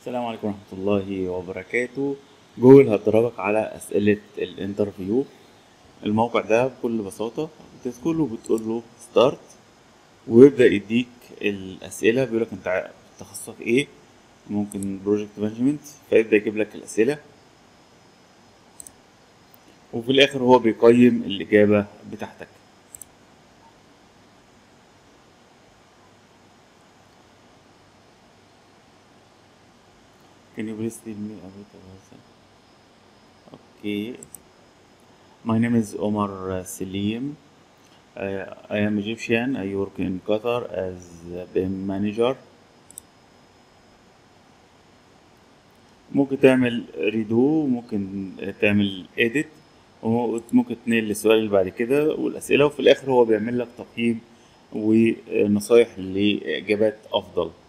السلام عليكم ورحمة الله وبركاته جوجل هتدربك على أسئلة الانترفيو الموقع ده بكل بساطة بتدخل وبتقول له ستارت ويبدأ يديك الأسئلة بيقولك أنت ع- تخصصك إيه ممكن بروجكت مانجمنت فيبدأ يجيب لك الأسئلة وفي الآخر هو بيقيم الإجابة بتاعتك Can you please tell me a bit about that? Okay. My name is Omar uh, Selim. Uh, I am Egyptian. I work in Qatar as a BIM manager. ممكن تعمل ريدو ممكن تعمل edit وممكن تنقل للسؤال اللي بعد كده والأسئلة وفي الآخر هو بيعمل لك تقييم ونصايح لإجابات أفضل